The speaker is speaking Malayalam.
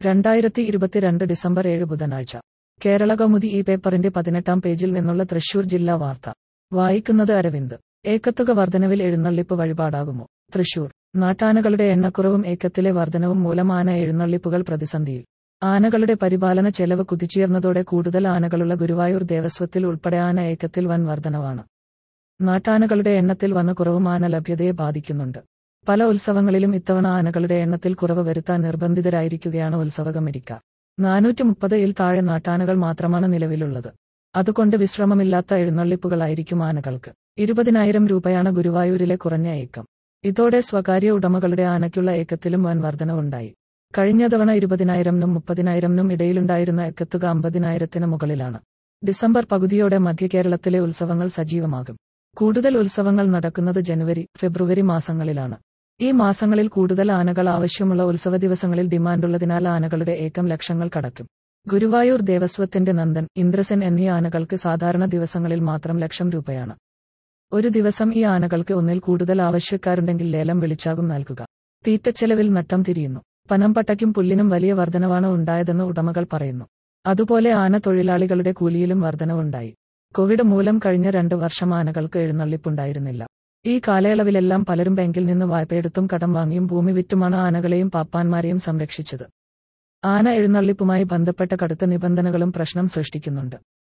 രണ്ടായിരത്തി ഇരുപത്തിരണ്ട് ഡിസംബർ ഏഴ് ബുധനാഴ്ച കേരള കൗമുദി ഈ പേപ്പറിന്റെ പതിനെട്ടാം പേജിൽ നിന്നുള്ള തൃശൂർ ജില്ലാ വാർത്ത വായിക്കുന്നത് അരവിന്ദ് ഏക്കത്തുക വർധനവിൽ എഴുന്നള്ളിപ്പ് വഴിപാടാകുമോ തൃശൂർ നാട്ടാനകളുടെ എണ്ണക്കുറവും ഏക്കത്തിലെ വർധനവും മൂലം ആന എഴുന്നള്ളിപ്പുകൾ പ്രതിസന്ധിയിൽ ആനകളുടെ പരിപാലന ചെലവ് കുതിച്ചുയർന്നതോടെ കൂടുതൽ ആനകളുള്ള ഗുരുവായൂർ ദേവസ്വത്തിൽ ഉൾപ്പെടെ ആന ഏക്കത്തിൽ വൻ വർധനവാണ് നാട്ടാനകളുടെ എണ്ണത്തിൽ വന്ന കുറവും ആന ലഭ്യതയെ ബാധിക്കുന്നുണ്ട് പല ഉത്സവങ്ങളിലും ഇത്തവണ ആനകളുടെ എണ്ണത്തിൽ കുറവ് വരുത്താൻ നിർബന്ധിതരായിരിക്കുകയാണ് ഉത്സവ കമ്മിറ്റിക്കാർ നാനൂറ്റി മുപ്പതിൽ താഴെ നാട്ടാനകൾ മാത്രമാണ് നിലവിലുള്ളത് അതുകൊണ്ട് വിശ്രമമില്ലാത്ത എഴുന്നള്ളിപ്പുകളായിരിക്കും ആനകൾക്ക് ഇരുപതിനായിരം രൂപയാണ് ഗുരുവായൂരിലെ കുറഞ്ഞ ഏക്കം ഇതോടെ സ്വകാര്യ ഉടമകളുടെ ആനയ്ക്കുള്ള ഏക്കത്തിലും വൻ വർധനവുണ്ടായി കഴിഞ്ഞ തവണ ഇരുപതിനായിരംനും മുപ്പതിനായിരംനും ഇടയിലുണ്ടായിരുന്ന ഏക്കത്തുക അമ്പതിനായിരത്തിന് മുകളിലാണ് ഡിസംബർ പകുതിയോടെ മധ്യ കേരളത്തിലെ ഉത്സവങ്ങൾ സജീവമാകും കൂടുതൽ ഉത്സവങ്ങൾ നടക്കുന്നത് ജനുവരി ഫെബ്രുവരി മാസങ്ങളിലാണ് ഈ മാസങ്ങളിൽ കൂടുതൽ ആനകൾ ആവശ്യമുള്ള ഉത്സവ ദിവസങ്ങളിൽ ഡിമാൻഡുള്ളതിനാൽ ആനകളുടെ ഏക്കം ലക്ഷങ്ങൾ കടക്കും ഗുരുവായൂർ ദേവസ്വത്തിന്റെ നന്ദൻ ഇന്ദ്രസൻ എന്നീ ആനകൾക്ക് സാധാരണ ദിവസങ്ങളിൽ മാത്രം ലക്ഷം രൂപയാണ് ഒരു ദിവസം ഈ ആനകൾക്ക് ഒന്നിൽ കൂടുതൽ ആവശ്യക്കാരുണ്ടെങ്കിൽ ലേലം വിളിച്ചാകും നൽകുക തീറ്റച്ചെലവിൽ നട്ടം തിരിയുന്നു പനംപട്ടയ്ക്കും പുല്ലിനും വലിയ വർധനവാണ് ഉണ്ടായതെന്ന് ഉടമകൾ പറയുന്നു അതുപോലെ ആന തൊഴിലാളികളുടെ കൂലിയിലും വർധനവുണ്ടായി കോവിഡ് മൂലം കഴിഞ്ഞ രണ്ട് വർഷം ആനകൾക്ക് എഴുന്നള്ളിപ്പുണ്ടായിരുന്നില്ല ഈ കാലയളവിലെല്ലാം പലരും ബാങ്കിൽ നിന്ന് വായ്പയെടുത്തും കടം വാങ്ങിയും ഭൂമി വിറ്റുമാണ് ആനകളെയും പാപ്പാന്മാരെയും സംരക്ഷിച്ചത് ആന എഴുന്നള്ളിപ്പുമായി ബന്ധപ്പെട്ട കടുത്ത നിബന്ധനകളും പ്രശ്നം സൃഷ്ടിക്കുന്നുണ്ട്